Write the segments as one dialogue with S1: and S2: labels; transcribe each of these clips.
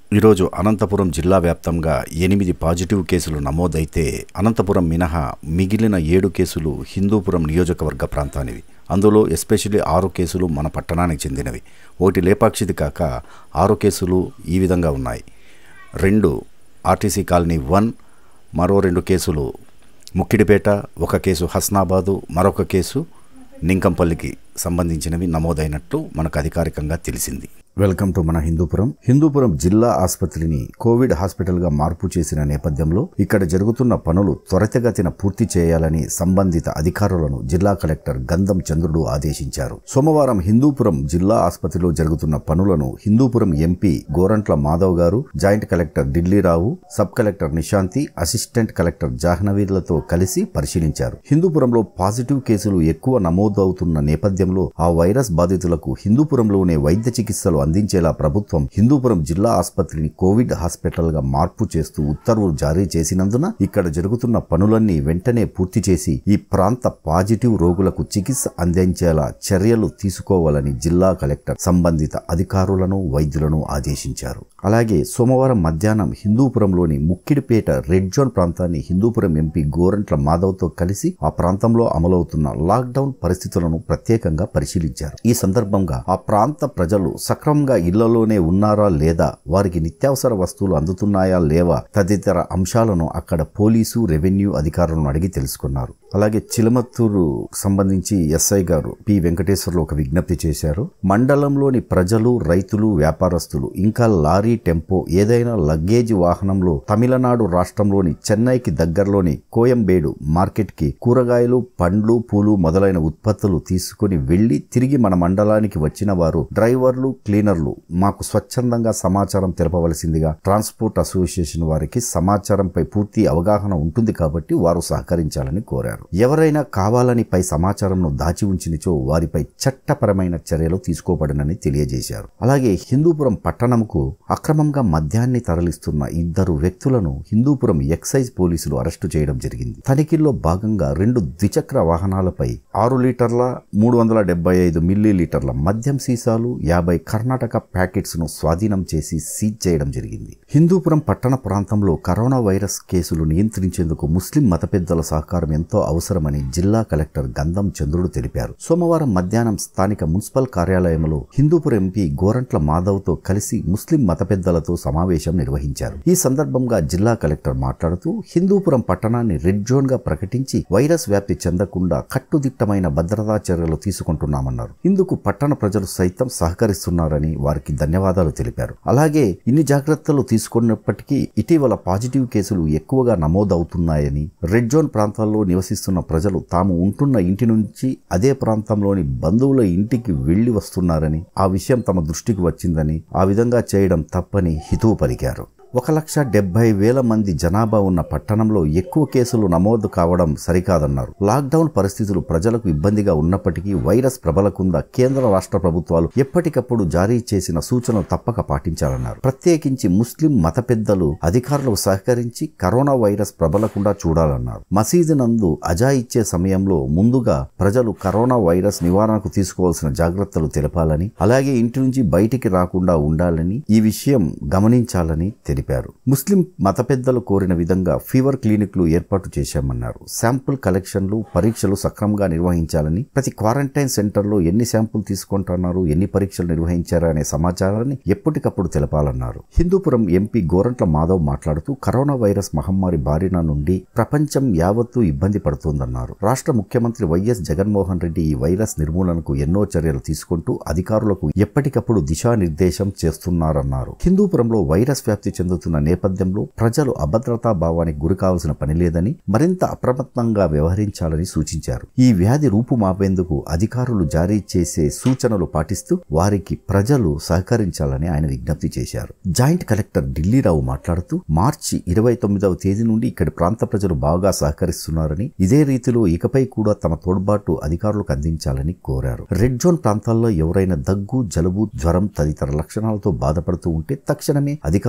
S1: ఈరోజు అనంతపురం జిల్లా వ్యాప్తంగా ఎనిమిది పాజిటివ్ కేసులు నమోదైతే అనంతపురం మినహా మిగిలిన ఏడు కేసులు హిందూపురం నియోజకవర్గ ప్రాంతానివి అందులో ఎస్పెషల్లీ ఆరు కేసులు మన పట్టణానికి చెందినవి ఒకటి లేపాక్షిది కాక ఆరు కేసులు ఈ విధంగా ఉన్నాయి రెండు ఆర్టీసీ కాలనీ వన్ మరో రెండు కేసులు ముక్కిడిపేట ఒక కేసు హస్నాబాదు మరొక కేసు నింకంపల్లికి సంబంధించినవి నమోదైనట్టు మనకు అధికారికంగా తెలిసింది వెల్కమ్ టు మన హిందూపురం హిందూపురం జిల్లా ఆసుపత్రిని కోవిడ్ హాస్పిటల్గా మార్పు చేసిన నేపథ్యంలో ఇక్కడ జరుగుతున్న పనులు త్వరితగతిన పూర్తి చేయాలని సంబంధిత అధికారులను జిల్లా కలెక్టర్ గంధం చంద్రుడు ఆదేశించారు సోమవారం హిందూపురం జిల్లా ఆసుపత్రిలో జరుగుతున్న పనులను హిందూపురం ఎంపీ గోరంట్ల మాధవ్ గారు joint collector Dilli Rao sub collector Nishanthi assistant collector జాహ్నవీర్లతో కలిసి పరిశీలించారు హిందూపురంలో పాజిటివ్ కేసులు ఎక్కువ నమోదవుతున్న నేపథ్యంలో ఆ వైరస్ బాధితులకు హిందూపురంలోనే వైద్య చికిత్సలు అందించేలా ప్రభుత్వం హిందూపురం జిల్లా ఆసుపత్రిని కోవిడ్ హాస్పిటల్ గా మార్పు చేస్తూ ఉత్తర్వులు జారీ చేసినందున ఇక్కడ జరుగుతున్న పనులన్నీ వెంటనే పూర్తి చేసి ఈ ప్రాంత పాజిటివ్ రోగులకు చికిత్స అందించేలా చర్యలు తీసుకోవాలని జిల్లా కలెక్టర్ సంబంధిత అధికారులను వైద్యులను ఆదేశించారు అలాగే సోమవారం మధ్యాహ్నం హిందూపురంలోని ముక్కిడిపేట రెడ్ జోన్ ప్రాంతాన్ని హిందూపురం ఎంపీ గోరంట్ల మాధవ్తో కలిసి ఆ ప్రాంతంలో అమలవుతున్న లాక్డౌన్ పరిస్థితులను ప్రత్యేకంగా పరిశీలించారు ఈ సందర్భంగా ఆ ప్రాంత ప్రజలు సక్రమంగా ఇళ్లలోనే ఉన్నారా లేదా వారికి నిత్యావసర వస్తువులు అందుతున్నాయా లేవా తదితర అంశాలను అక్కడ పోలీసు రెవెన్యూ అధికారులను అడిగి తెలుసుకున్నారు అలాగే చిలమత్తూరు సంబంధించి ఎస్ఐ గారు పి వెంకటేశ్వర్లు ఒక విజ్ఞప్తి చేశారు మండలంలోని ప్రజలు రైతులు వ్యాపారస్తులు ఇంకా లారీ టెంపో ఏదైనా లగేజ్ వాహనంలో తమిళనాడు రాష్ట్రంలోని చెన్నైకి దగ్గరలోని కోయంబేడు మార్కెట్కి కూరగాయలు పండ్లు పూలు మొదలైన ఉత్పత్తులు తీసుకుని వెళ్లి తిరిగి మన మండలానికి వచ్చిన వారు డ్రైవర్లు క్లీనర్లు మాకు స్వచ్ఛందంగా సమాచారం తెలపవలసిందిగా ట్రాన్స్పోర్ట్ అసోసియేషన్ వారికి సమాచారంపై పూర్తి అవగాహన ఉంటుంది కాబట్టి వారు సహకరించాలని కోరారు ఎవరైనా కావాలని పై సమాచారంను దాచి ఉంచినచో వారిపై చట్టపరమైన చర్యలు తీసుకోబడినని తెలియజేశారు అలాగే హిందూపురం పట్టణంకు అక్రమంగా మద్యాన్ని తరలిస్తున్న ఇద్దరు వ్యక్తులను హిందూపురం ఎక్సైజ్ పోలీసులు అరెస్టు చేయడం జరిగింది తనిఖీల్లో భాగంగా రెండు ద్విచక్ర వాహనాలపై ఆరు లీటర్ల మూడు వందల డెబ్బై ఐదు మిల్లీ లీటర్ల మద్యం సీసాలు యాభై కర్ణాటక ప్యాకెట్స్ ను స్వాధీనం చేసి సీజ్ చేయడం జరిగింది హిందూపురం పట్టణ ప్రాంతంలో కరోనా వైరస్ కేసులు నియంత్రించేందుకు ముస్లిం మత పెద్దల సహకారం ఎంతో అవసరమని జిల్లా కలెక్టర్ గంధం చంద్రుడు తెలిపారు సోమవారం మధ్యాహ్నం స్థానిక మున్సిపల్ కార్యాలయంలో హిందూపురం ఎంపీ గోరంట్ల మాధవ్తో కలిసి ముస్లిం మత పెద్దలతో సమావేశం నిర్వహించారు ఈ సందర్భంగా జిల్లా కలెక్టర్ మాట్లాడుతూ హిందూపురం పట్టణాన్ని రెడ్ జోన్ గా ప్రకటించి వైరస్ వ్యాప్తి చెందకుండా కట్టుదిట్టమైన భద్రతా చర్యలు తీసుకుంటున్నామన్నారు ఇందుకు పట్టణ ప్రజలు సైతం సహకరిస్తున్నారని వారికి ధన్యవాదాలు తెలిపారు అలాగే ఇన్ని జాగ్రత్తలు తీసుకున్నప్పటికీ ఇటీవల పాజిటివ్ కేసులు ఎక్కువగా నమోదవుతున్నాయని రెడ్ జోన్ ప్రాంతాల్లో నివసిస్తున్న ప్రజలు తాము ఉంటున్న ఇంటి నుంచి అదే ప్రాంతంలోని బంధువుల ఇంటికి వెళ్లి వస్తున్నారని ఆ విషయం తమ దృష్టికి వచ్చిందని ఆ విధంగా చేయడం తప్పని హితవు పలికారు ఒక లక్ష డెబ్బై వేల మంది జనాభా ఉన్న పట్టణంలో ఎక్కువ కేసులు నమోదు కావడం సరికాదన్నారు లాక్డౌన్ పరిస్థితులు ప్రజలకు ఇబ్బందిగా ఉన్నప్పటికీ వైరస్ ప్రబలకుండా కేంద్ర రాష్ట్ర ప్రభుత్వాలు ఎప్పటికప్పుడు జారీ చేసిన సూచనలు తప్పక పాటించాలన్నారు ప్రత్యేకించి ముస్లిం మత పెద్దలు అధికారులకు సహకరించి కరోనా వైరస్ ప్రబలకుండా చూడాలన్నారు మసీదు నందు అజా ఇచ్చే సమయంలో ముందుగా ప్రజలు కరోనా వైరస్ నివారణకు తీసుకోవాల్సిన జాగ్రత్తలు తెలపాలని అలాగే ఇంటి నుంచి బయటికి రాకుండా ఉండాలని ఈ విషయం గమనించాలని తెలిపారు తెలిపారు ముస్లిం మత పెద్దలు కోరిన విధంగా ఫీవర్ క్లినిక్లు ఏర్పాటు చేశామన్నారు శాంపుల్ కలెక్షన్లు పరీక్షలు సక్రమంగా నిర్వహించాలని ప్రతి క్వారంటైన్ సెంటర్లో ఎన్ని శాంపుల్ తీసుకుంటున్నారు ఎన్ని పరీక్షలు నిర్వహించారు అనే సమాచారాన్ని ఎప్పటికప్పుడు తెలపాలన్నారు హిందూపురం ఎంపీ గోరంట్ల మాధవ్ మాట్లాడుతూ కరోనా వైరస్ మహమ్మారి బారిన నుండి ప్రపంచం యావత్తూ ఇబ్బంది పడుతోందన్నారు రాష్ట్ర ముఖ్యమంత్రి వైఎస్ జగన్మోహన్ రెడ్డి ఈ వైరస్ నిర్మూలనకు ఎన్నో చర్యలు తీసుకుంటూ అధికారులకు ఎప్పటికప్పుడు దిశానిర్దేశం చేస్తున్నారన్నారు హిందూపురంలో వైరస్ వ్యాప్తి చెందుతున్న నేపథ్యంలో ప్రజలు అభద్రతా భావానికి గురి కావాల్సిన పని లేదని మరింత అప్రమత్తంగా వ్యవహరించాలని సూచించారు ఈ వ్యాధి రూపుమాపేందుకు అధికారులు జారీ చేసే సూచనలు పాటిస్తూ వారికి ప్రజలు సహకరించాలని ఆయన విజ్ఞప్తి చేశారు జాయింట్ కలెక్టర్ ఢిల్లీరావు మాట్లాడుతూ మార్చి ఇరవై తొమ్మిదవ తేదీ నుండి ఇక్కడి ప్రాంత ప్రజలు బాగా సహకరిస్తున్నారని ఇదే రీతిలో ఇకపై కూడా తమ తోడ్పాటు అధికారులకు అందించాలని కోరారు రెడ్ జోన్ ప్రాంతాల్లో ఎవరైనా దగ్గు జలుబు జ్వరం తదితర లక్షణాలతో బాధపడుతూ ఉంటే తక్షణమే అధికారుల దృష్టికి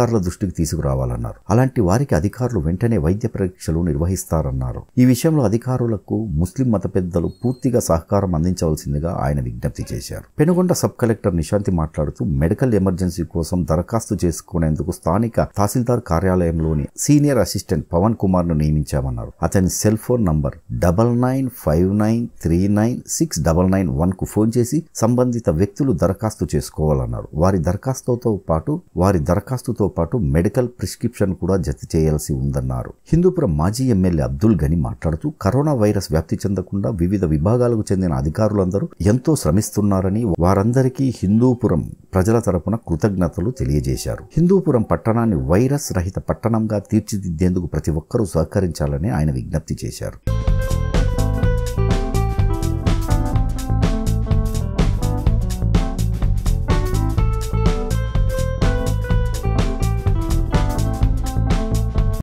S1: దృష్టికి తీసుకురావాలన్నారు అలాంటి వారికి అధికారులు వెంటనే వైద్య పరీక్షలు నిర్వహిస్తారన్నారు ఈ విషయంలో అధికారులకు ముస్లిం మత పెద్దలు పూర్తిగా సహకారం అందించవలసిందిగా ఆయన విజ్ఞప్తి చేశారు పెనుగొండ సబ్ కలెక్టర్ నిశాంతి మాట్లాడుతూ మెడికల్ ఎమర్జెన్సీ కోసం దరఖాస్తు చేసుకునేందుకు స్థానిక తహసీల్దార్ కార్యాలయంలోని సీనియర్ అసిస్టెంట్ పవన్ కుమార్ ను నియమించామన్నారు అతని cell phone number double nine five nine three nine six double nine one కు ఫోన్ చేసి సంబంధిత వ్యక్తులు దరఖాస్తు చేసుకోవాలన్నారు వారి దరఖాస్తుతో పాటు వారి దరఖాస్తుతో పాటు మెడికల్ ప్రిస్క్రిప్షన్ కూడా జత చేయాల్సి ఉందన్నారు హిందూపురం మాజీ ఎమ్మెల్యే అబ్దుల్ గని మాట్లాడుతూ కరోనా వైరస్ వ్యాప్తి చెందకుండా వివిధ విభాగాలకు చెందిన అధికారులందరూ ఎంతో శ్రమిస్తున్నారని వారందరికీ హిందూపురం ప్రజల తరపున కృతజ్ఞతలు తెలియజేశారు హిందూపురం పట్టణాన్ని వైరస్ రహిత పట్టణంగా తీర్చిదిద్దేందుకు ప్రతి ఒక్కరూ సహకరించాలని ఆయన విజ్ఞప్తి చేశారు